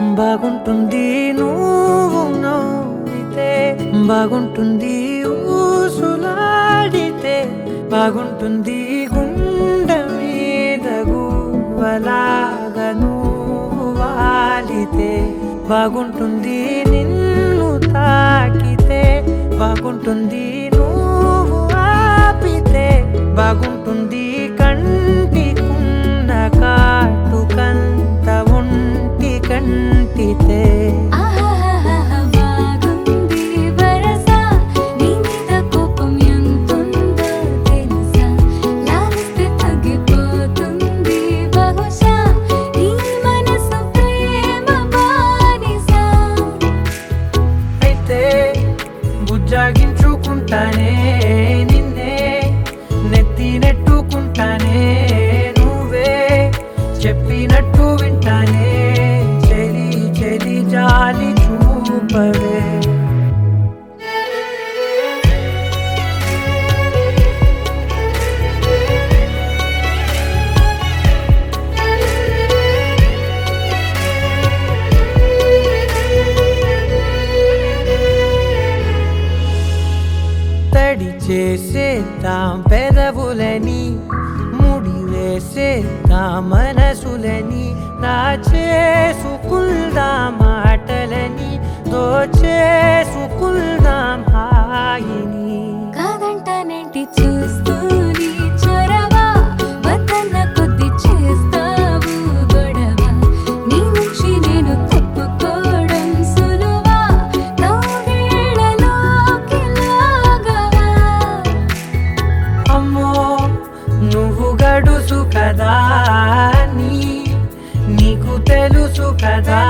బాగుంటుంది నువ్వు నవ్వితే బాగుంటుంది ఊసులాడితే బాగుంటుంది గుండె మీద గువ్వలాగా నువ్వు వాలితే బాగుంటుంది నిన్ను తాకితే బాగుంటుంది నువ్వు ఆపితే బాగుంటుంది కంటికున్న కాటుకంత ఒంటి కంటితే ఆహాహాహా బాగుంది వరస నీ మీద కోపం ఎంతుందో తెలుసా లాలిస్తే తగ్గిపోతుంది బహుశా నీ మనసు ప్రేమ బానిసా అయితే బుజ్జాగించుకుంటానే నిన్నే నెత్తి నెట్టుకుంటానే నువ్వే చెప్పినట్టు వింటానే చెలి చెలి జాలి చూపవే తడి చేసేద్దాం పెదవులని ముడి వేసేద్దాం మనసులని నా చేసుకుందాం మాటలని దోచేసుకుందాం హాయిని కాదంటానేంటి చూస్తూ నీ చొరవ వద్దన్న కొద్ది చేస్తావు గొడవ నీ నుంచి నేను తప్పుకోవడం సులువా నవ్వేళ్ళలోకి లాగవా అమ్మో నువ్వు గడుసు కదా నీ నీకు తెలుసు కదా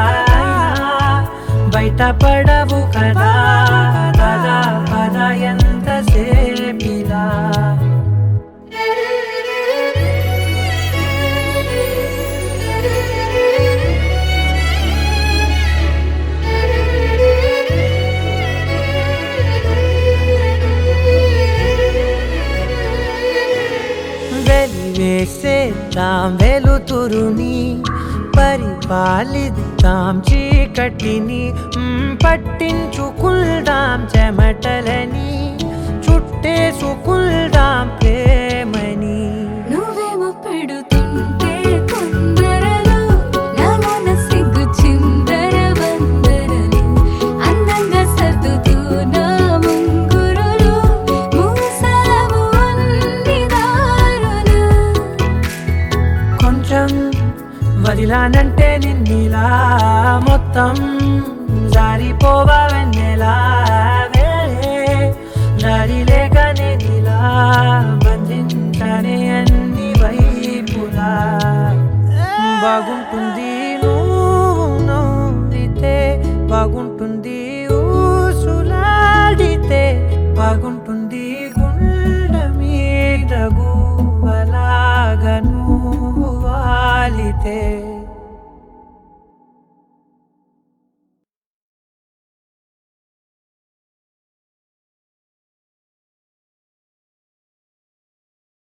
బయట పడవు కదా పద పద ఎంత సేపిలా వెలివేసేద్దాం వెలుతురుని పరిపాలిద్దాం చీకటిని మ్, పట్టించుకుందాం చెమటలని చుట్టేసుకుందాం ప్రేమని నువ్వేమో పెడుతుంటే కొందరలు నాలోన సిగ్గు చిందర వందరలు అందంగా సర్దుతూ నా ముంగురులు మూసావు అన్ని దారులు కొంచెం వదిలానంటే నిన్నిలా మొత్తం జారిపోవా